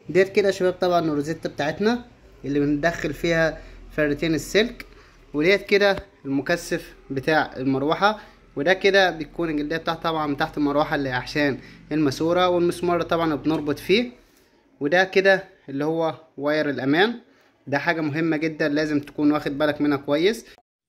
ديت كده يا شباب طبعا الروزيتا بتاعتنا اللي بندخل فيها فردتين السلك وديت كده المكثف بتاع المروحة وده كده بيكون الجلدية بتاعته طبعا من تحت المروحة اللي عشان الماسورة والمسمار طبعا بنربط فيه وده كده اللي هو واير الأمان ده حاجة مهمة جدا لازم تكون واخد بالك منها كويس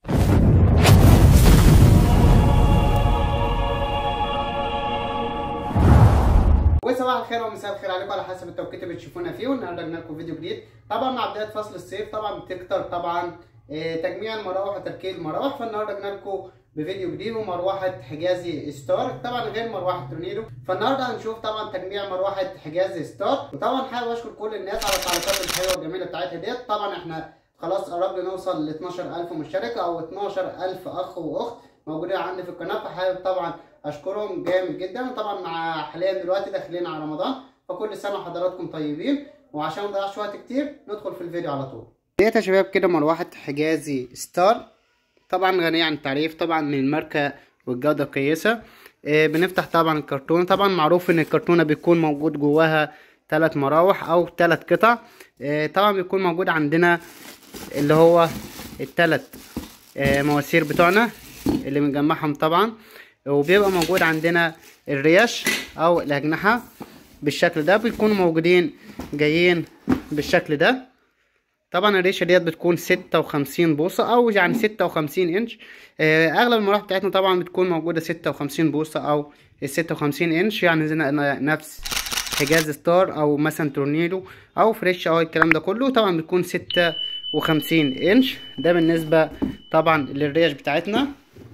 وصباح الخير ومساء الخير عليكم على حسب التوقيت اللي بتشوفونا فيه والنهارده جبنا لكم فيديو جديد طبعا مع بدايه فصل الصيف طبعا بتكتر طبعا آه، تجميع المراوح وتركيب المراوح فالنهارده جبنا لكم بفيديو جديد ومروحه حجازي ستار طبعا غير مروحه تورنيدو فالنهارده هنشوف طبعا تجميع مروحه حجازي ستار وطبعا حابب اشكر كل الناس على التعليقات الحلوه والجميله بتاعتها ديت طبعا احنا خلاص قربنا نوصل ل 12000 مشترك او 12000 اخ واخت موجودين عندي في القناه فحابب طبعا اشكرهم جامد جدا وطبعا مع حاليا دلوقتي داخلين على رمضان فكل سنه وحضراتكم طيبين وعشان ما نضيعش وقت كتير ندخل في الفيديو على طول ديت يا شباب كده مروحه حجازي ستار طبعا غنية عن التعريف طبعا من الماركه والجوده كويسه آه، بنفتح طبعا الكرتونه طبعا معروف ان الكرتونه بيكون موجود جواها ثلاث مراوح او ثلاث قطع آه، طبعا بيكون موجود عندنا اللي هو الثلاث مواسير بتوعنا اللي بنجمعهم طبعا وبيبقى موجود عندنا الريش او الاجنحه بالشكل ده بيكونوا موجودين جايين بالشكل ده طبعا الريشه ديت بتكون ستة وخمسين بوصة او يعني ستة وخمسين انش آه، اغلب المراوح بتاعتنا طبعا بتكون موجودة ستة وخمسين بوصة او ستة وخمسين انش يعني زي نفس حجاز ستار او مثلا تورنيدو او فريش او الكلام ده كله طبعا بتكون ستة وخمسين انش ده بالنسبة طبعا للريش بتاعتنا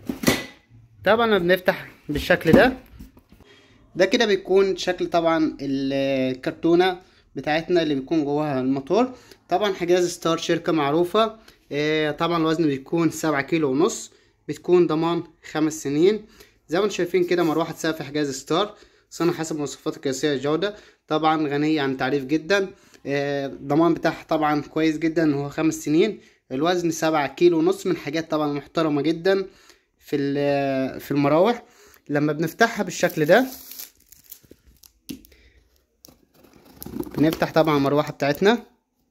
طبعا بنفتح بالشكل ده ده كده بيكون شكل طبعا الكرتونة بتاعتنا اللي بيكون جواها الموتور طبعا حجاز ستار شركة معروفة آه، طبعا الوزن بيكون سبعة كيلو ونص بتكون ضمان خمس سنين زي ما انتم شايفين كده مروحة سقف حجاز ستار صنع حسب مواصفات قياسية الجودة طبعا غنية عن تعريف جدا آه، الضمان بتاعها طبعا كويس جدا هو خمس سنين الوزن سبعة كيلو ونص من حاجات طبعا محترمة جدا في في المراوح لما بنفتحها بالشكل ده بنفتح طبعا المروحة بتاعتنا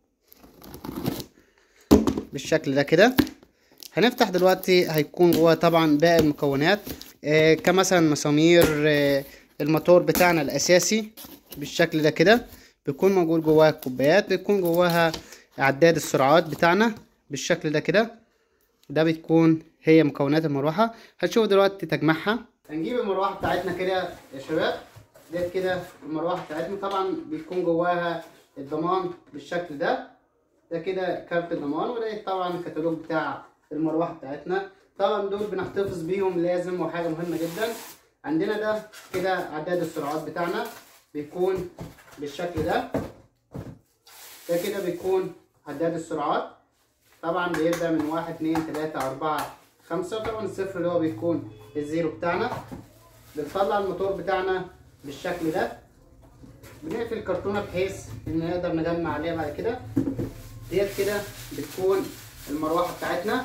بالشكل ده كده هنفتح دلوقتي هيكون جوه طبعا باقي المكونات آه كمثلا مسامير آه الموتور بتاعنا الاساسي بالشكل ده كده بيكون موجود جواها كوبايات بيكون جواها عداد السرعات بتاعنا بالشكل ده كده ده بتكون هي مكونات المروحة هنشوف دلوقتي تجميعها هنجيب المروحة بتاعتنا كده يا شباب ديت كده المروحة بتاعتنا طبعا بيكون جواها الضمان بالشكل ده ده كده كارت الضمان وده طبعا الكتالوج بتاع المروحة بتاعتنا طبعا دول بنحتفظ بيهم لازم وحاجة مهمة جدا عندنا ده كده عداد السرعات بتاعنا بيكون بالشكل ده ده كده بيكون عداد السرعات طبعا بيبدأ من واحد اتنين تلاتة أربعة خمسة طبعا الصفر اللي هو بيكون الزيرو بتاعنا بنطلع الموتور بتاعنا بالشكل ده بنقفل الكرتونة بحيث ان نقدر نجمع عليها بعد كده ديت كده بتكون المروحة بتاعتنا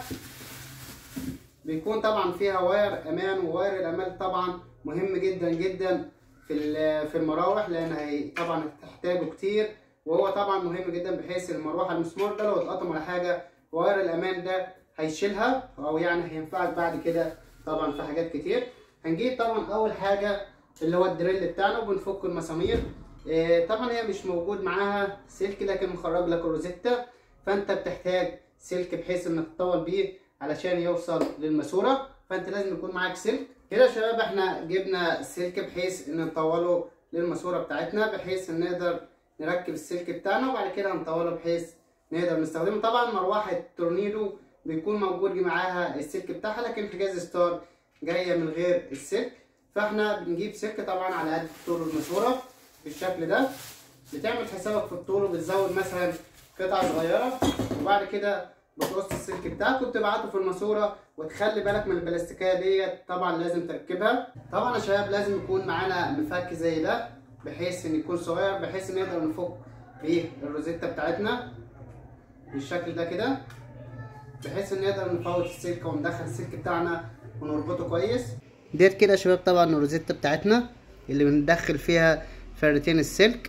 بيكون طبعا فيها واير امان وواير الامان طبعا مهم جدا جدا في في المراوح لان هي طبعا هتحتاجه كتير وهو طبعا مهم جدا بحيث المروحه المسمار ده لو اتقطم ولا حاجه واير الامان ده هيشيلها او يعني هينفعك بعد كده طبعا في حاجات كتير هنجيب طبعا اول حاجه اللي هو الدريل بتاعنا وبنفك المسامير إيه طبعا هي مش موجود معاها سلك لكن مخرج لك الروزيتا فانت بتحتاج سلك بحيث انك تطول بيه علشان يوصل للماسوره فانت لازم يكون معاك سلك كده يا شباب احنا جبنا سلك بحيث ان نطوله للماسوره بتاعتنا بحيث ان نقدر نركب السلك بتاعنا وبعد كده نطوله بحيث نقدر نستخدمه طبعا مروحه تورنيدو بيكون موجود معاها السلك بتاعها لكن حجاز ستار جايه من غير السلك فاحنا بنجيب سلك طبعا على قد طول الماسوره بالشكل ده بتعمل حسابك في الطول وبتزود مثلا قطعه صغيره وبعد كده بتقص السلك بتاعك وبتبعته في الماسوره وتخلي بالك من البلاستيكيه ديت طبعا لازم تركبها طبعا يا شباب لازم يكون معانا مفك زي ده بحيث ان يكون صغير بحيث ان نقدر نفك بيه الروزيتا بتاعتنا بالشكل ده كده بحيث ان نقدر نفوت السلك وندخل السلك بتاعنا ونربطه كويس ديت كده يا شباب طبعا الروزيتا بتاعتنا اللي بندخل فيها فردتين السلك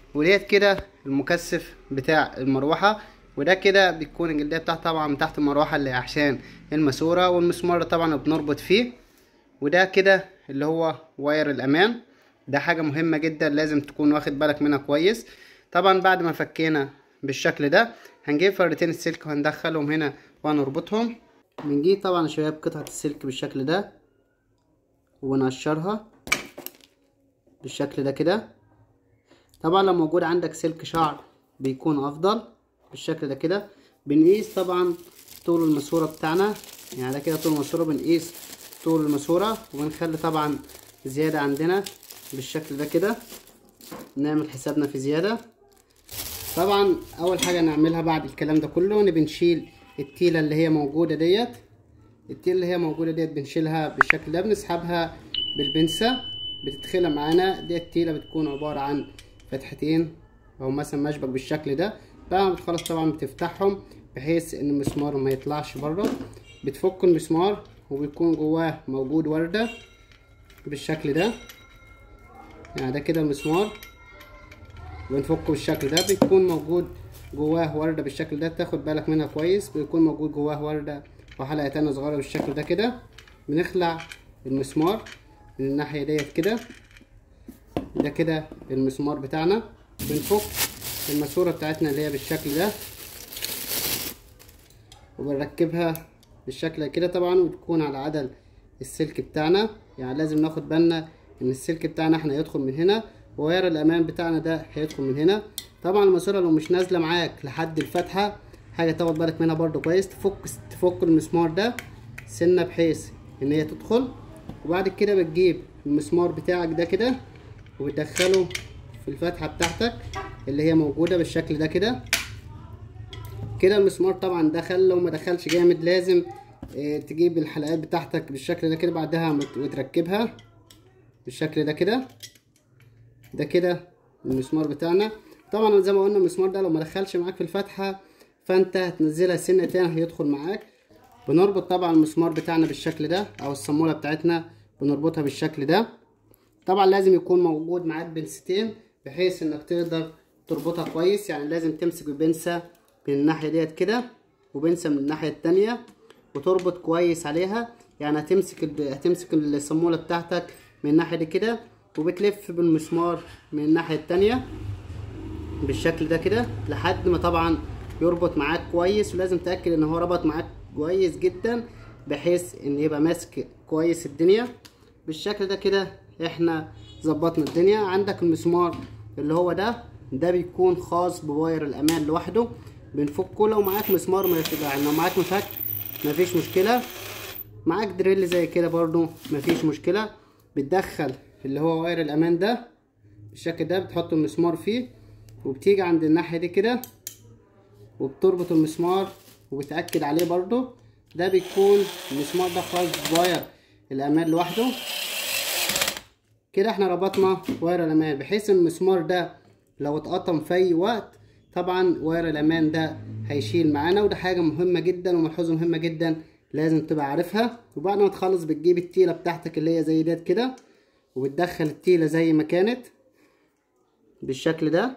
وديت كده المكثف بتاع المروحة وده كده بتكون الجلدية بتاعته طبعا من تحت المروحة اللي عشان الماسورة والمسمار طبعا بنربط فيه وده كده اللي هو واير الأمان ده حاجة مهمة جدا لازم تكون واخد بالك منها كويس طبعا بعد ما فكينا بالشكل ده هنجيب فردتين السلك وهندخلهم هنا وهنربطهم بنجيب طبعا يا شباب قطعة السلك بالشكل ده ونقشرها بالشكل ده كده طبعا لو موجود عندك سلك شعر بيكون افضل بالشكل ده كده بنقيس طبعا طول الماسورة بتاعنا يعني ده كده طول الماسورة بنقيس طول الماسورة وبنخلي طبعا زيادة عندنا بالشكل ده كده نعمل حسابنا في زيادة طبعا اول حاجة نعملها بعد الكلام ده كله ان بنشيل التيلة اللي هي موجودة ديت التيلة اللي هي موجودة ديت بنشيلها بالشكل ده بنسحبها بالبنسة بتتخلى معانا دي التيلة بتكون عبارة عن فتحتين او مثلا مشبك بالشكل ده بعد ما بتخلص طبعا بتفتحهم بحيث ان المسمار ما يطلعش بره بتفك المسمار وبيكون جواه موجود وردة بالشكل ده يعني ده كده المسمار بنفكه بالشكل ده بيكون موجود جواه وردة بالشكل ده تاخد بالك منها كويس بيكون موجود جواه وردة وحلقة تانية صغيرة بالشكل ده كده بنخلع المسمار من الناحية ديت كده ده كده المسمار بتاعنا بنفك الماسورة بتاعتنا اللي هي بالشكل ده وبنركبها بالشكل كده طبعا وتكون على عدل السلك بتاعنا يعني لازم ناخد بالنا ان السلك بتاعنا احنا يدخل من هنا وواير الامان بتاعنا ده هيدخل من هنا طبعا الماسوره لو مش نازله معاك لحد الفتحه حاجه تاخد بالك منها برده كويس تفك تفك المسمار ده سنه بحيث ان هي تدخل وبعد كده بتجيب المسمار بتاعك ده كده وبتدخله في الفتحه بتاعتك اللي هي موجوده بالشكل ده كده كده المسمار طبعا دخل لو ما دخلش جامد لازم اه تجيب الحلقات بتاعتك بالشكل ده كده بعدها وتركبها بالشكل ده كده ده كده المسمار بتاعنا طبعا زي ما قلنا المسمار ده لو ما دخلش معاك في الفتحه فانت هتنزلها سنه تاني هيدخل معاك بنربط طبعا المسمار بتاعنا بالشكل ده او الصاموله بتاعتنا بنربطها بالشكل ده طبعا لازم يكون موجود معاك بنستين بحيث انك تقدر تربطها كويس يعني لازم تمسك البنسة من الناحية ديت كده وبنسة من الناحية التانية وتربط كويس عليها يعني هتمسك هتمسك الصامولة بتاعتك من الناحية دي كده وبتلف بالمسمار من الناحية التانية بالشكل ده كده لحد ما طبعا يربط معاك كويس ولازم تأكد ان هو ربط معاك كويس جدا بحيث ان يبقى ماسك كويس الدنيا بالشكل ده كده احنا ظبطنا الدنيا عندك المسمار اللي هو ده ده بيكون خاص بواير الامان لوحده بنفكه لو معاك مسمار ما يعني لو معاك مفك مفيش مشكله معاك دريل زي كده برضو مفيش مشكله بتدخل اللي هو واير الامان ده بالشكل ده بتحط المسمار فيه وبتيجي عند الناحيه دي كده وبتربط المسمار وبتاكد عليه برضو ده بيكون المسمار ده خاص بواير الامان لوحده كده احنا ربطنا واير الامان بحيث المسمار ده لو اتقطم في اي وقت طبعا واير الامان ده هيشيل معانا وده حاجه مهمه جدا وملحوظه مهمه جدا لازم تبقى عارفها وبعد ما تخلص بتجيب التيله بتاعتك اللي هي زي ديت كده وبتدخل التيله زي ما كانت بالشكل ده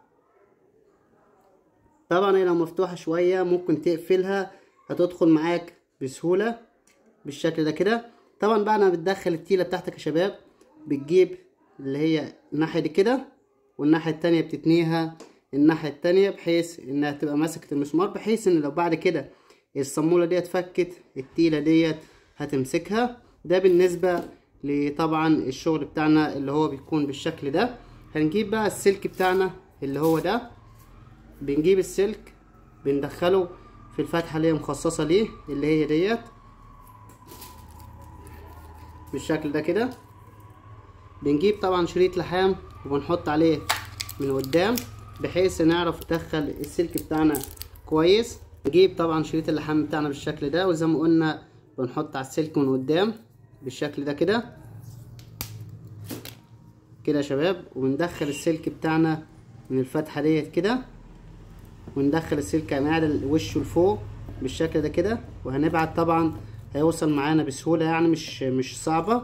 طبعا هي لو مفتوحه شويه ممكن تقفلها هتدخل معاك بسهوله بالشكل ده كده طبعا بعد ما بتدخل التيله بتاعتك يا شباب بتجيب اللي هي الناحية دي كده والناحية التانية بتتنيها الناحية التانية بحيث انها تبقى ماسكة المسمار بحيث ان لو بعد كده الصامولة ديت فكت التيلة ديت هتمسكها ده بالنسبة لطبعا الشغل بتاعنا اللي هو بيكون بالشكل ده هنجيب بقى السلك بتاعنا اللي هو ده بنجيب السلك بندخله في الفتحة اللي هي مخصصة ليه اللي هي ديت بالشكل ده كده بنجيب طبعا شريط لحام وبنحط عليه من قدام بحيث نعرف ندخل السلك بتاعنا كويس نجيب طبعا شريط اللحام بتاعنا بالشكل ده وزي ما قلنا بنحط على السلك من قدام بالشكل ده كده كده يا شباب وبندخل السلك بتاعنا من الفتحة ديت كده وندخل السلك هنعدل وشه لفوق بالشكل ده كده وهنبعد طبعا هيوصل معانا بسهولة يعني مش مش صعبة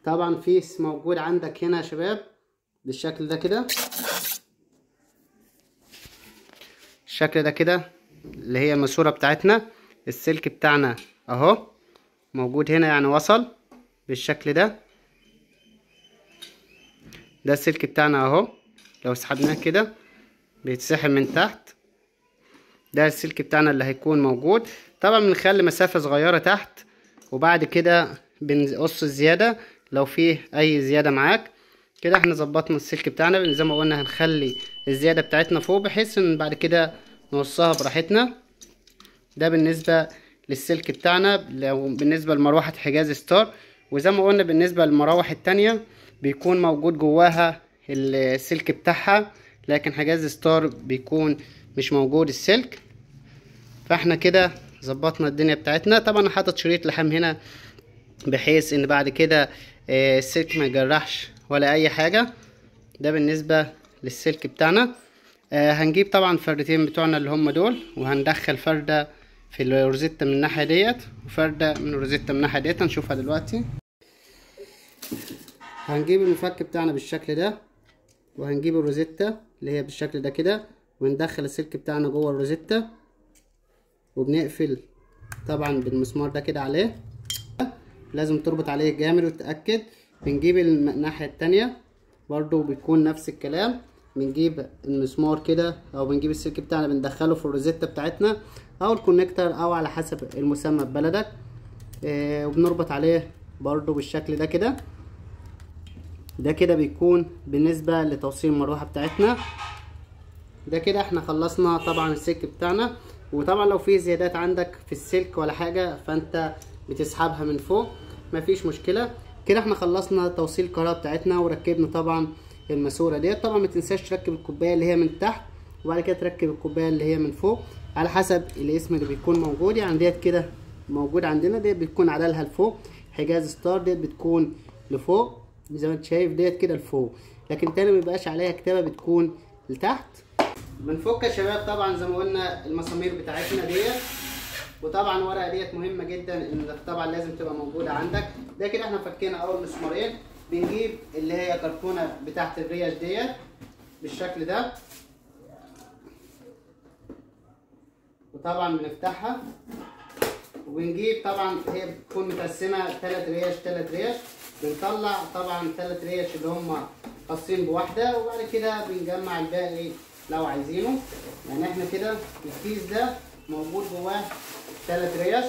طبعا فيس موجود عندك هنا يا شباب بالشكل ده كده الشكل ده كده اللي هي الماسورة بتاعتنا السلك بتاعنا اهو موجود هنا يعني وصل بالشكل ده ده السلك بتاعنا اهو لو سحبناه كده بيتسحب من تحت ده السلك بتاعنا اللي هيكون موجود طبعا بنخلي مسافة صغيرة تحت وبعد كده بنقص الزيادة لو فيه اي زيادة معاك كده احنا ظبطنا السلك بتاعنا زي ما قلنا هنخلي الزيادة بتاعتنا فوق بحيث ان بعد كده نقصها براحتنا ده بالنسبة للسلك بتاعنا لو بالنسبة لمروحة حجاز ستار وزي ما قلنا بالنسبة للمراوح التانية بيكون موجود جواها السلك بتاعها لكن حجاز ستار بيكون مش موجود السلك فاحنا كده ظبطنا الدنيا بتاعتنا طبعا حاطط شريط لحام هنا بحيث ان بعد كده السلك ما يجرحش ولا اي حاجة ده بالنسبة للسلك بتاعنا هنجيب طبعا فردتين بتوعنا اللي هم دول وهندخل فردة في الروزيتا من الناحية ديت وفردة من الروزيتا من الناحية ديت هنشوفها دلوقتي هنجيب المفك بتاعنا بالشكل ده وهنجيب الروزيتا اللي هي بالشكل ده كده وندخل السلك بتاعنا جوه الروزيتا وبنقفل طبعا بالمسمار ده كده عليه لازم تربط عليه جامد وتتأكد بنجيب الناحية التانية برضو بيكون نفس الكلام بنجيب المسمار كده او بنجيب السلك بتاعنا بندخله في الروزيتا بتاعتنا او الكونكتر او على حسب المسمى ببلدك آه وبنربط عليه برضو بالشكل ده كده ده كده بيكون بالنسبة لتوصيل المروحة بتاعتنا ده كده احنا خلصنا طبعا السلك بتاعنا وطبعا لو في زيادات عندك في السلك ولا حاجة فانت بتسحبها من فوق مفيش مشكلة كده احنا خلصنا توصيل الكهرباء بتاعتنا وركبنا طبعا الماسوره ديت طبعا ما تنساش تركب الكوبايه اللي هي من تحت وبعد كده تركب الكوبايه اللي هي من فوق على حسب الاسم اللي بيكون موجود يعني ديت كده موجود عندنا ديت بتكون عدلها لفوق حجاز ستار ديت بتكون لفوق زي ما انت شايف ديت كده لفوق لكن تاني مبيبقاش عليها كتابه بتكون لتحت بنفك يا شباب طبعا زي ما قلنا المسامير بتاعتنا ديت وطبعا الورقه ديت مهمه جدا انك طبعا لازم تبقى موجوده عندك ده كده احنا فكينا اول مسمارين بنجيب اللي هي كرتونه بتاعت الريش ديت بالشكل ده وطبعا بنفتحها وبنجيب طبعا هي بتكون متقسمه ثلاث ريش ثلاث ريش بنطلع طبعا ثلاث ريش اللي هم خاصين بواحده وبعد كده بنجمع الباقي لو عايزينه يعني احنا كده الكيس ده موجود جواه ثلاث ريش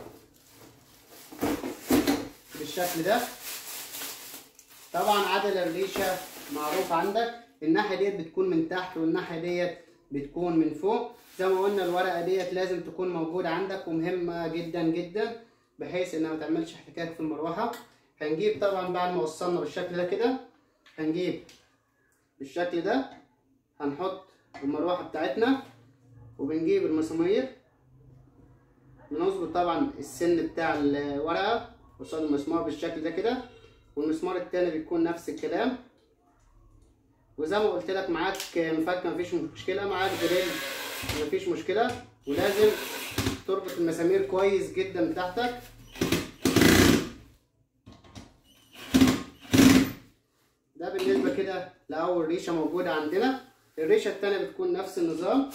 بالشكل ده طبعا عدد الريشه معروف عندك الناحيه ديت بتكون من تحت والناحيه ديت بتكون من فوق زي ما قلنا الورقه ديت لازم تكون موجوده عندك ومهمه جدا جدا بحيث انها ما تعملش احتكاك في المروحه هنجيب طبعا بعد ما وصلنا بالشكل ده كده هنجيب بالشكل ده هنحط المروحه بتاعتنا وبنجيب المسامير بنظبط طبعا السن بتاع الورقه قصاد المسمار بالشكل ده كده والمسمار التاني بيكون نفس الكلام وزي ما قلت لك معاك مفك مفيش مشكله معاك دريل مفيش مشكله ولازم تربط المسامير كويس جدا بتاعتك ده بالنسبه كده لاول ريشه موجوده عندنا الريشه التانيه بتكون نفس النظام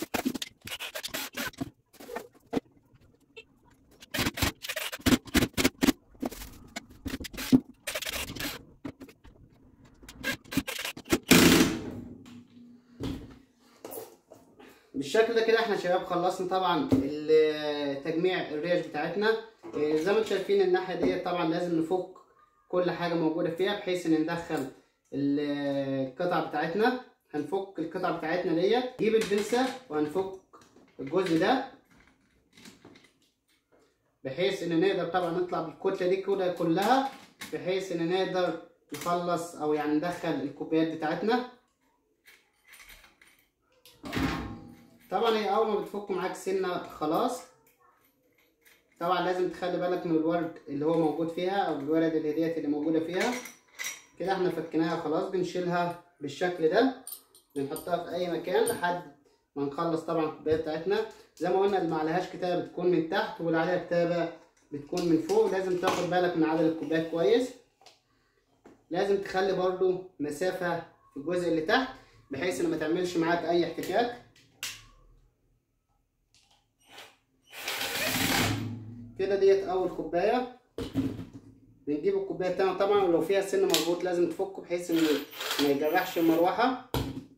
بالشكل ده كده احنا يا شباب خلصنا طبعا تجميع الريش بتاعتنا زي ما انتم شايفين الناحيه ديت طبعا لازم نفك كل حاجه موجوده فيها بحيث ان ندخل القطع بتاعتنا هنفك القطع بتاعتنا ديت نجيب البنسه وهنفك الجزء ده بحيث ان نقدر طبعا نطلع بالكتله دي كده كلها بحيث ان نقدر نخلص او يعني ندخل الكوبايات بتاعتنا طبعا هي اول ما بتفك معاك سنه خلاص طبعا لازم تخلي بالك من الورد اللي هو موجود فيها او الورد اللي ديت اللي موجوده فيها كده احنا فكيناها خلاص بنشيلها بالشكل ده بنحطها في اي مكان لحد ما نخلص طبعا الكوبايه بتاعتنا زي ما قلنا اللي ما عليهاش كتابه بتكون من تحت واللي عليها كتابه بتكون من فوق لازم تاخد بالك من عدد الكوبايات كويس لازم تخلي برضو مسافة في الجزء اللي تحت بحيث ان ما تعملش معاك اي احتكاك كده ديت اول كوبايه بنجيب الكوبايه التانية طبعا ولو فيها سن مربوط لازم تفكه بحيث انه ما يجرحش المروحه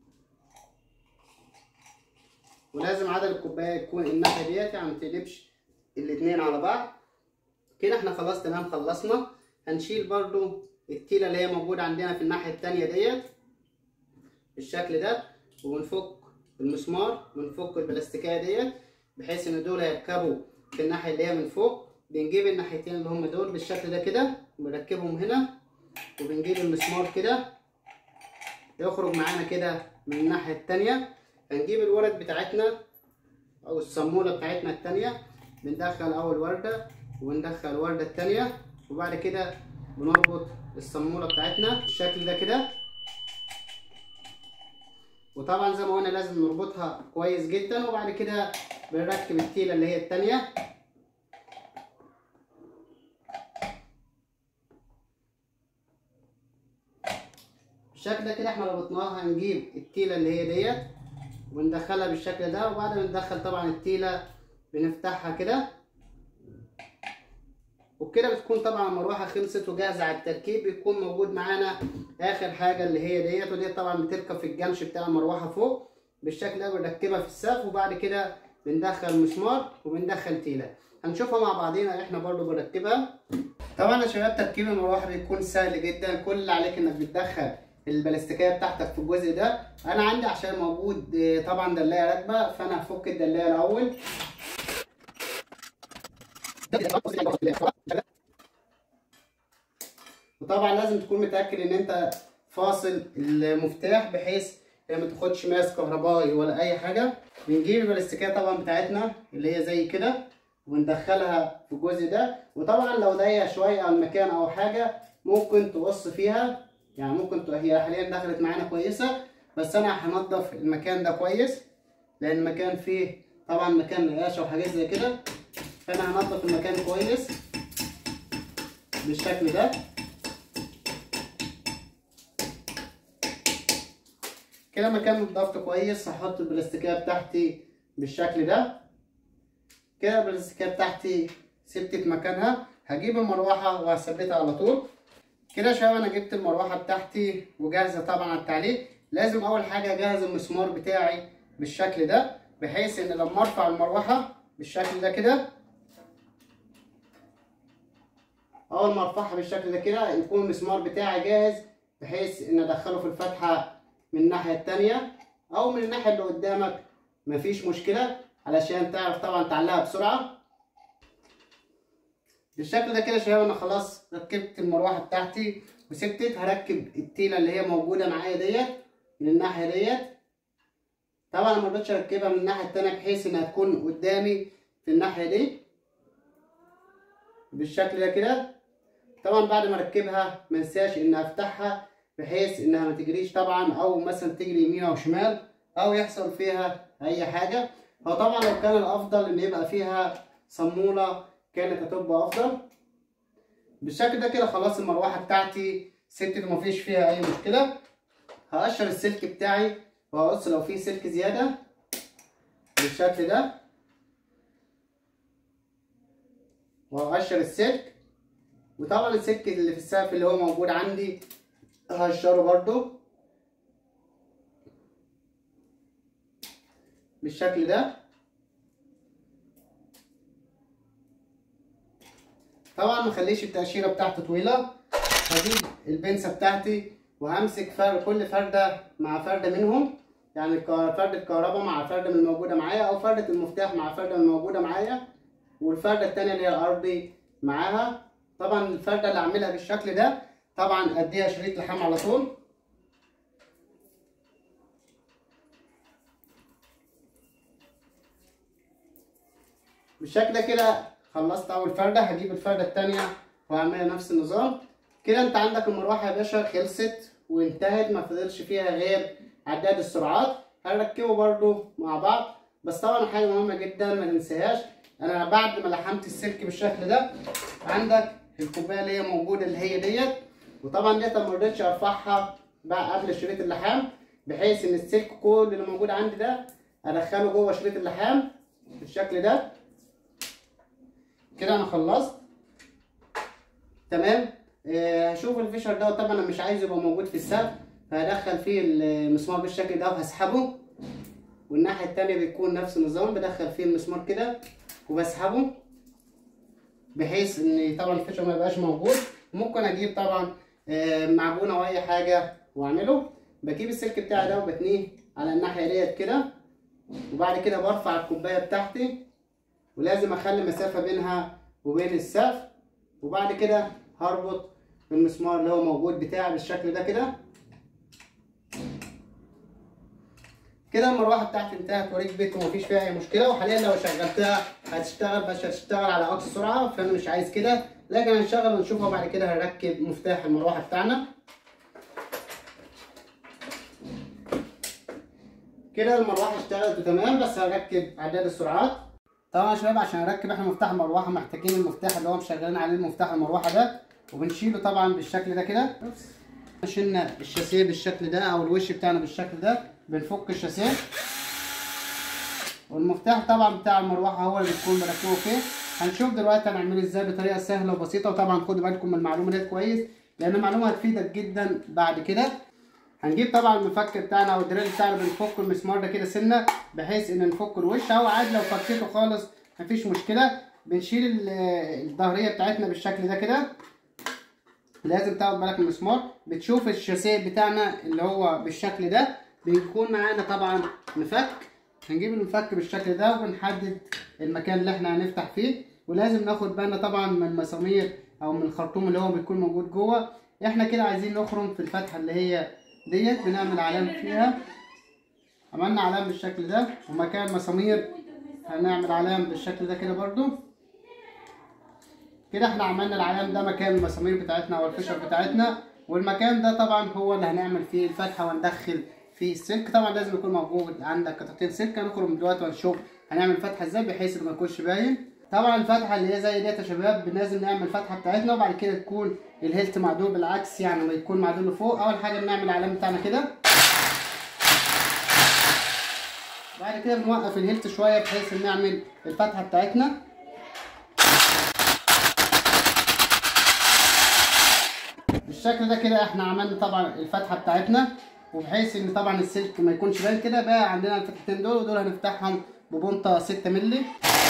ولازم عدد الكوبايه يكون الناحيه ديت يعني ما تقلبش الاتنين على بعض كده احنا خلاص تمام خلصنا هنشيل برضو التيله اللي هي موجوده عندنا في الناحيه التانية ديت بالشكل ده وبنفك المسمار ونفك البلاستيكيه ديت بحيث ان دول هيركبوا في الناحيه اللي هي من فوق بنجيب الناحيتين اللي هم دول بالشكل ده كده ونركبهم هنا وبنجيب المسمار كده يخرج معانا كده من الناحيه التانية هنجيب الورد بتاعتنا او الصاموله بتاعتنا التانية بندخل اول ورده وندخل الورده التانية وبعد كده بنربط الصاموله بتاعتنا بالشكل ده كده وطبعا زي ما قلنا لازم نربطها كويس جدا وبعد كده بنركب التيله اللي هي التانية بالشكل ده كده احنا ربطناها هنجيب التيله اللي هي ديت وندخلها بالشكل ده وبعد ما ندخل طبعا التيله بنفتحها كده وبكده بتكون طبعا المروحه خلصت وجاهزه على التركيب بيكون موجود معانا اخر حاجه اللي هي ديت وديت طبعا بتركب في الجنش بتاع المروحه فوق بالشكل ده بنركبها في السقف وبعد كده بندخل مسمار وبندخل تيله هنشوفها مع بعضينا احنا برضو بنركبها طبعا يا شباب تركيب المروحه بيكون سهل جدا كل اللي عليك انك بتدخل البلاستيكيه بتاعتك في الجزء ده انا عندي عشان موجود طبعا دلايه راكبه فانا هفك الدلايه الاول وطبعا لازم تكون متاكد ان انت فاصل المفتاح بحيث ما تاخدش ماس كهربائي ولا اي حاجه بنجيب البلاستيكيه طبعا بتاعتنا اللي هي زي كده وندخلها في الجزء ده وطبعا لو ضيق شويه على المكان او حاجه ممكن تقص فيها يعني ممكن هي حاليا دخلت معانا كويسه بس انا هنضف المكان ده كويس لان المكان فيه طبعا مكان نقاشه وحاجات زي كده فانا هنضف المكان كويس بالشكل ده كده مكان نضفته كويس هحط البلاستيكيه بتاعتي بالشكل ده كده البلاستيكيه بتاعتي ثبتت مكانها هجيب المروحه وهثبتها على طول كده يا شباب انا جبت المروحه بتاعتي وجاهزه طبعا على التعليق لازم اول حاجه اجهز المسمار بتاعي بالشكل ده بحيث ان لما ارفع المروحه بالشكل ده كده اول ما ارفعها بالشكل ده كده يكون المسمار بتاعي جاهز بحيث ان ادخله في الفتحه من الناحيه التانية او من الناحيه اللي قدامك مفيش مشكله علشان تعرف طبعا تعلقها بسرعه بالشكل ده كده يا شباب انا خلاص ركبت المروحه بتاعتي وسبتت هركب التيله اللي هي موجوده معايا ديت من الناحيه ديت طبعا انا مرضتش اركبها من الناحيه التانية بحيث انها تكون قدامي في الناحيه دي بالشكل ده كده طبعا بعد ما اركبها ما انساش ان افتحها بحيث انها ما تجريش طبعا او مثلا تجري يمين او شمال او يحصل فيها اي حاجه هو طبعا لو كان الافضل ان يبقى فيها صاموله كانت هتبقى افضل بالشكل ده كده خلاص المروحه بتاعتي ثبتت ومفيش فيها اي مشكله هقشر السلك بتاعي وهقص لو فيه سلك زياده بالشكل ده وهقشر السلك وطبعا السلك اللي في السقف اللي هو موجود عندي هقشره برضو بالشكل ده طبعا ما اخليش التقشيره بتاعته طويله هجيب البنسه بتاعتي وهمسك فرد كل فرده مع فرده منهم يعني فرده كهرباء مع فرده من الموجوده معايا او فرده المفتاح مع فرده من الموجوده معايا والفرده التانيه اللي هي الارضي معاها طبعا الفرده اللي اعملها بالشكل ده طبعا اديها شريط لحام على طول بالشكل ده كده خلصت اول فرده هجيب الفرده الثانيه واعملها نفس النظام كده انت عندك المروحه يا باشا خلصت وانتهت ما فضلش فيها غير عداد السرعات هنركبه برده مع بعض بس طبعا حاجه مهمه جدا ما ننساهاش انا بعد ما لحمت السلك بالشكل ده عندك الكوبايه اللي هي موجوده اللي هي ديت وطبعا ديت ما رضيتش ارفعها بقى قبل شريط اللحام بحيث ان السلك كل اللي موجود عندي ده ادخله جوه شريط اللحام بالشكل ده كده انا خلصت تمام آه، هشوف الفيشر ده طبعا انا مش عايزه يبقى موجود في السقف فهدخل فيه المسمار بالشكل ده وهسحبه والناحيه التانية بيكون نفس النظام بدخل فيه المسمار كده وبسحبه بحيث ان طبعا الفيشر ما يبقاش موجود ممكن اجيب طبعا آه، معجونه او اي حاجه واعمله بجيب السلك بتاعي ده وبتنيه على الناحيه ديت كده وبعد كده برفع الكوبايه بتاعتي ولازم اخلي مسافه بينها وبين السقف وبعد كده هربط بالمسمار اللي هو موجود بتاعي بالشكل ده كده كده المروحه بتاعتي انتهت وركبت ومفيش فيها اي مشكله وحاليا لو شغلتها هتشتغل بس هتشتغل على اقصى سرعه فانا مش عايز كده لكن هنشغل ونشوفها وبعد كده هنركب مفتاح المروحه بتاعنا كده المروحه اشتغلت تمام بس هركب عداد السرعات طبعا يا شباب عشان نركب احنا مفتاح المروحه محتاجين المفتاح اللي هو مشغلين عليه المفتاح المروحه ده وبنشيله طبعا بالشكل ده كده شلنا الشاسيه بالشكل ده او الوش بتاعنا بالشكل ده بنفك الشاسيه والمفتاح طبعا بتاع المروحه هو اللي بتكون مركبه فيه هنشوف دلوقتي هنعمله ازاي بطريقه سهله وبسيطه وطبعا خدوا بالكم من المعلومه ديت كويس لان المعلومه هتفيدك جدا بعد كده هنجيب طبعا المفك بتاعنا او الدريل بتاعنا بنفك المسمار ده كده سنه بحيث ان نفك الوش او عادي لو فكيته خالص مفيش مشكله بنشيل ال- الظهريه بتاعتنا بالشكل ده كده لازم تاخد بالك من المسمار بتشوف الشاسيه بتاعنا اللي هو بالشكل ده بيكون معانا طبعا مفك هنجيب المفك بالشكل ده وبنحدد المكان اللي احنا هنفتح فيه ولازم ناخد بالنا طبعا من المسامير او من الخرطوم اللي هو بيكون موجود جوه احنا كده عايزين نخرم في الفتحه اللي هي ديت بنعمل علامه فيها عملنا علامه بالشكل ده ومكان مسامير هنعمل علامه بالشكل ده كده برضو كده احنا عملنا العلام ده مكان المسامير بتاعتنا او الفشر بتاعتنا والمكان ده طبعا هو اللي هنعمل فيه الفتحه وندخل فيه السلك طبعا لازم يكون موجود عندك قطعتين سلك هنخرج دلوقتي ونشوف هنعمل فتحه ازاي بحيث انه ما يكونش باين طبعا الفتحه اللي هي زي ديت يا شباب لازم نعمل الفتحه بتاعتنا وبعد كده تكون الهيلت معدول بالعكس يعني ما يكون معدول لفوق اول حاجه بنعمل العلامه بتاعنا كده بعد كده بنوقف الهيلت شويه بحيث ان نعمل الفتحه بتاعتنا بالشكل ده كده احنا عملنا طبعا الفتحه بتاعتنا وبحيث ان طبعا السلك ما يكونش باين كده بقى عندنا الفتحتين دول ودول هنفتحهم ببنطه 6 مللي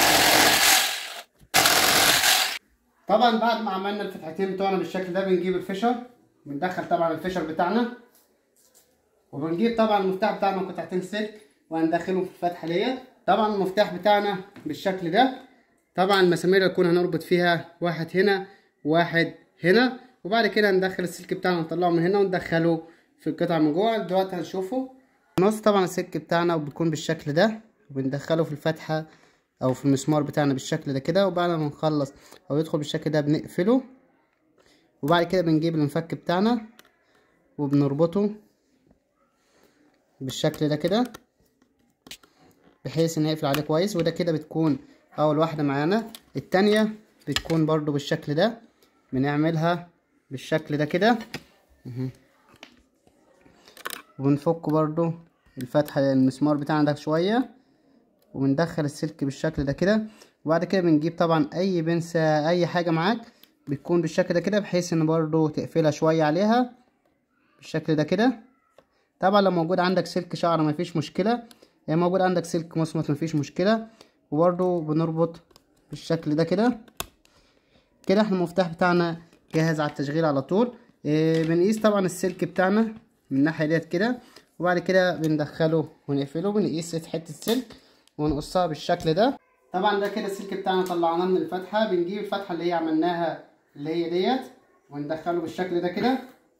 طبعا بعد ما عملنا الفتحتين بتوعنا بالشكل ده بنجيب الفشر بندخل طبعا الفشر بتاعنا وبنجيب طبعا المفتاح بتاعنا وقطعتين سلك وهندخلهم في الفتحه ديت طبعا المفتاح بتاعنا بالشكل ده طبعا المسامير اللي كنا هنربط فيها واحد هنا واحد هنا وبعد كده ندخل السلك بتاعنا ونطلعه من هنا وندخله في القطعه من جوه دلوقتي هنشوفه نص طبعا السلك بتاعنا وبيكون بالشكل ده وبندخله في الفتحه او في المسمار بتاعنا بالشكل ده كده وبعد ما نخلص او يدخل بالشكل ده بنقفله وبعد كده بنجيب المفك بتاعنا وبنربطه بالشكل ده كده بحيث ان يقفل عليه كويس وده كده بتكون اول واحده معانا التانية بتكون برضو بالشكل ده بنعملها بالشكل ده كده وبنفك برضو الفتحة المسمار بتاعنا ده شوية وبندخل السلك بالشكل ده كده وبعد كده بنجيب طبعا اي بنسة اي حاجة معاك بتكون بالشكل ده كده بحيث ان برضو تقفلها شوية عليها بالشكل ده كده طبعا لو موجود عندك سلك شعر مفيش مشكلة يعني موجود عندك سلك مصمت مفيش مشكلة وبرضو بنربط بالشكل ده كده كده احنا المفتاح بتاعنا جاهز على التشغيل على طول اه بنقيس طبعا السلك بتاعنا من الناحية ديت كده وبعد كده بندخله ونقفله بنقيس حتة السلك ونقصها بالشكل ده طبعا ده كده السلك بتاعنا طلعناه من الفتحة بنجيب الفتحة اللي هي عملناها اللي هي ديت وندخله بالشكل ده كده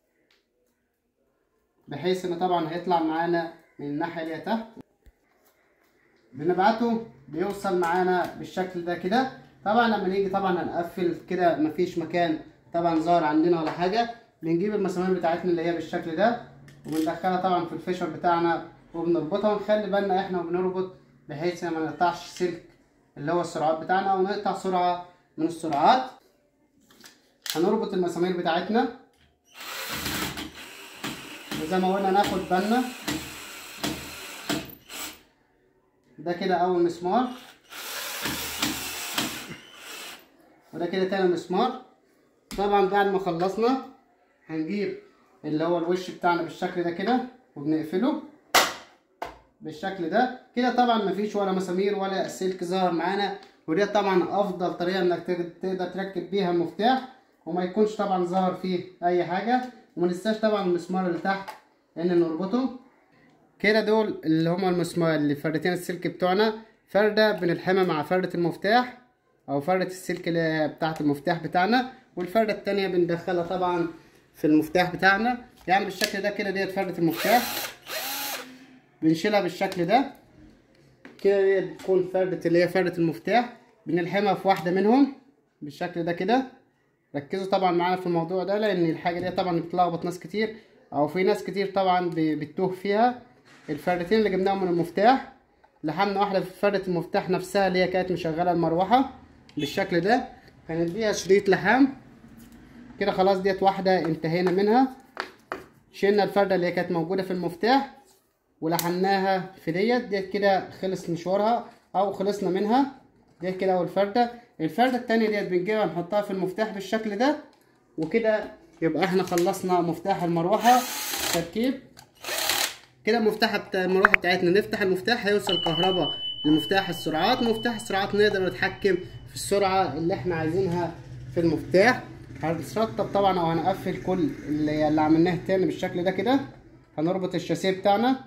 بحيث ان طبعا هيطلع معانا من الناحية اللي تحت بنبعته بيوصل معانا بالشكل ده كده طبعا لما نيجي طبعا هنقفل كده مفيش مكان طبعا ظاهر عندنا ولا حاجة بنجيب المسامير بتاعتنا اللي هي بالشكل ده وبندخلها طبعا في الفيشر بتاعنا وبنربطها ونخلي بالنا احنا وبنربط بحيث ما نقطعش سلك اللي هو السرعات بتاعنا او نقطع سرعة من السرعات هنربط المسامير بتاعتنا وزي ما قلنا ناخد بالنا ده كده اول مسمار وده كده تاني مسمار طبعا بعد ما خلصنا هنجيب اللي هو الوش بتاعنا بالشكل ده كده وبنقفله بالشكل ده كده طبعا مفيش ولا مسامير ولا سلك ظهر معانا ودي طبعا افضل طريقه انك تقدر تركب بيها المفتاح وما يكونش طبعا ظهر فيه اي حاجه وما ننساش طبعا المسمار اللي تحت ان نربطه كده دول اللي هما المسمار اللي فردتين السلك بتوعنا فرده بنلحمها مع فرده المفتاح او فرده السلك اللي بتاعه المفتاح بتاعنا والفرده التانية بندخلها طبعا في المفتاح بتاعنا يعني بالشكل ده كده ديت فرده المفتاح بنشيلها بالشكل ده كده ديت بتكون فردة اللي هي فردة المفتاح بنلحمها في واحدة منهم بالشكل ده كده ركزوا طبعا معانا في الموضوع ده لان الحاجة دي طبعا بتلخبط ناس كتير او في ناس كتير طبعا بتوه فيها الفردتين اللي جبناهم من المفتاح لحمنا واحدة في فردة المفتاح نفسها اللي هي كانت مشغلة المروحة بالشكل ده هنديها شريط لحام كده خلاص ديت واحدة انتهينا منها شلنا الفردة اللي هي كانت موجودة في المفتاح ولحمناها في ديت ديت كده خلص مشوارها او خلصنا منها ديت كده اول فردة الفردة التانية ديت بنجيبها نحطها في المفتاح بالشكل ده وكده يبقى احنا خلصنا مفتاح المروحة تركيب كده مفتاح بتاع المروحة بتاعتنا نفتح المفتاح هيوصل كهرباء لمفتاح السرعات مفتاح السرعات نقدر نتحكم في السرعة اللي احنا عايزينها في المفتاح هنسطب طبعا او هنقفل كل اللي, اللي عملناه تاني بالشكل ده كده هنربط الشاسيه بتاعنا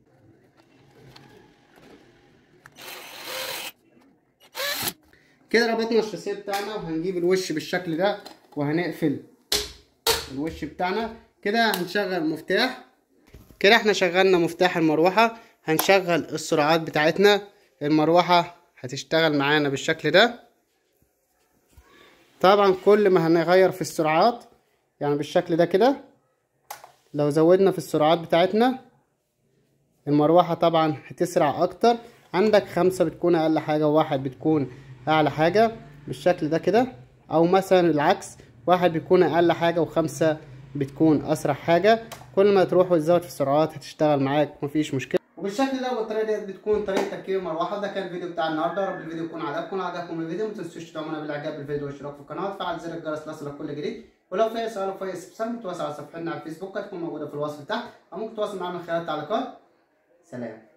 كده ربطنا الشاسيه بتاعنا وهنجيب الوش بالشكل ده وهنقفل الوش بتاعنا كده هنشغل مفتاح كده احنا شغلنا مفتاح المروحة هنشغل السرعات بتاعتنا المروحة هتشتغل معانا بالشكل ده طبعا كل ما هنغير في السرعات يعني بالشكل ده كده لو زودنا في السرعات بتاعتنا المروحة طبعا هتسرع اكتر عندك خمسة بتكون اقل حاجة وواحد بتكون اعلى حاجة بالشكل ده كده او مثلا العكس واحد بيكون اقل حاجة وخمسة بتكون اسرع حاجة كل ما تروح وتزود في السرعات هتشتغل معاك مفيش مشكلة وبالشكل ده والطريقه ديت بتكون طريقه تركيب المروحه ده كان الفيديو بتاع النهارده رب الفيديو يكون عجبكم عجبكم الفيديو ما تنسوش تدعمونا بالاعجاب بالفيديو والاشتراك في القناه وتفعل زر الجرس ليصلك كل جديد ولو في اي سؤال او في اي استفسار متواصل على صفحتنا على الفيسبوك هتكون موجوده في الوصف تحت او ممكن تتواصل معانا من خلال التعليقات سلام